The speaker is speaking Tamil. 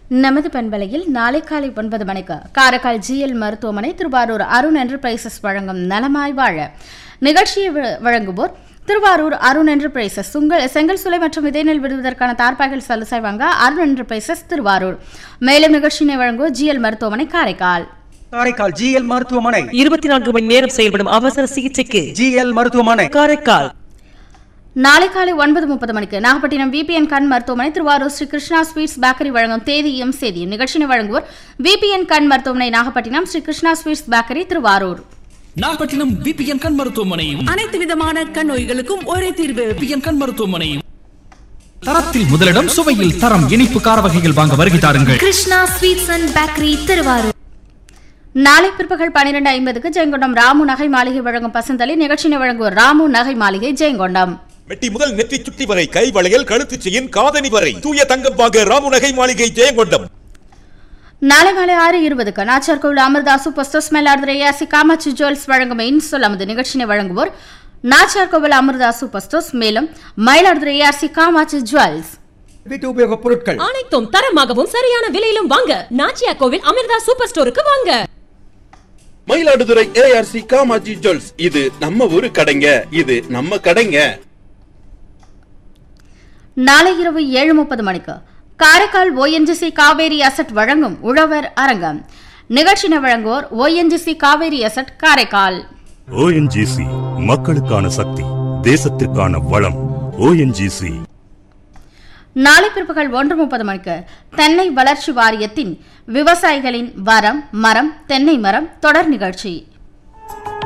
நமது பண்பலையில் நாளை காலை ஒன்பது மணிக்கு காரைக்கால் ஜிஎல் மருத்துவமனை திருவாரூர் அருண் என்டர்பிரைசஸ் வழங்கும் நலமாய் வாழ நிகழ்ச்சியை வ- வழங்குவோர் திருவாரூர் அருண் என்டர்பிரைசஸ் உங்கள் செங்கல் சுலை மற்றும் விதைநெல் விடுவதற்கான தார்பாய்கள் சலுசை வாங்க அருண் என்டர்பிரைசஸ் திருவாரூர் மேலும் நிகழ்ச்சியினை வழங்குவோர் ஜிஎல் மருத்துவமனை காரைக்கால் காரைக்கால் ஜிஎல் மருத்துவமனை இருபத்தி நான்கு மணி நேரம் செயல்படும் அவசர சிகிச்சைக்கு ஜிஎல் மருத்துவமனை காரைக்கால் நாளை காலை ஒன்பது முப்பது மணிக்கு நாகப்பட்டினம் விபிஎன் கண் மருத்துவமனை திருவாரூர் ஸ்ரீ கிருஷ்ணா ஸ்வீட்ஸ் பேக்கரி வழங்கும் தேதியும் செய்தியும் நிகழ்ச்சியை வழங்குவோர் விபிஎன் கண் மருத்துவமனை Nagapattinam Sri Krishna sweets bakery Thiruvarur Nagapattinam BPN கண் மருத்துவமனையும் அனைத்து விதமான கண் நோய்களுக்கும் ஒரே தீர்வு பிபிஎன் கண் மருத்துவமனையும் தரத்தில் முதலிடம் சுவையில் தரம் இனிப்பு கார வகைகள் வாங்க வருகை தாருங்கள் Krishna sweets and bakery Thiruvarur நாளை பிற்பகல் பன்னிரண்டு ஐம்பதுக்கு ஜெயங்கொண்டம் ராமு நகை மாளிகை வழங்கும் பசந்தளி நிகழ்ச்சியை வழங்குவோர் ராமு நகை மாளிகை ஜெயங்கொண்டம் மெட்டி முதல் நெற்றி சுட்டி வரை கை வளையல் கழுத்துச் செயின் காதணி வரை தூய தங்கம் வாங்க ராமுநகை மாளிகை ஜெயங்கொண்டம் நாளை மாலை ஆறு இருபதுக்கு நாச்சார் கோவில் அமிர்தாசு பஸ்டோஸ் மேலாடுதுறை ஏசி காமாட்சி ஜுவல்ஸ் வழங்கும் இன்சொல் அமது நிகழ்ச்சியை வழங்குவோர் நாச்சார் கோவில் அமிர்தாசு பஸ்டோஸ் மேலும் மயிலாடுதுறை ஏசி காமாட்சி ஜுவல்ஸ் வீட்டு உபயோகப் பொருட்கள் அனைத்தும் தரமாகவும் சரியான விலையிலும் வாங்க நாச்சியா கோவில் அமிர்தா சூப்பர் ஸ்டோருக்கு வாங்க மயிலாடுதுறை ஏஆர்சி காமாஜி ஜுவல்ஸ் இது நம்ம ஊரு கடைங்க இது நம்ம கடைங்க நாளை இரவு ஏழு முப்பது மணிக்கு காரைக்கால் ஓஎன்ஜிசி காவேரி அசட் வழங்கும் உழவர் அரங்கம் நிகழ்ச்சியை வழங்குவோர் ONGC Cauvery asset Karaikal ONGC மக்களுக்கான சக்தி தேசத்திற்கான வளம் ஓஎன்ஜிசி நாளை பிற்பகல் ஒன்று முப்பது மணிக்கு தென்னை வளர்ச்சி வாரியத்தின் விவசாயிகளின் வரம் மரம் தென்னை மரம் தொடர் நிகழ்ச்சி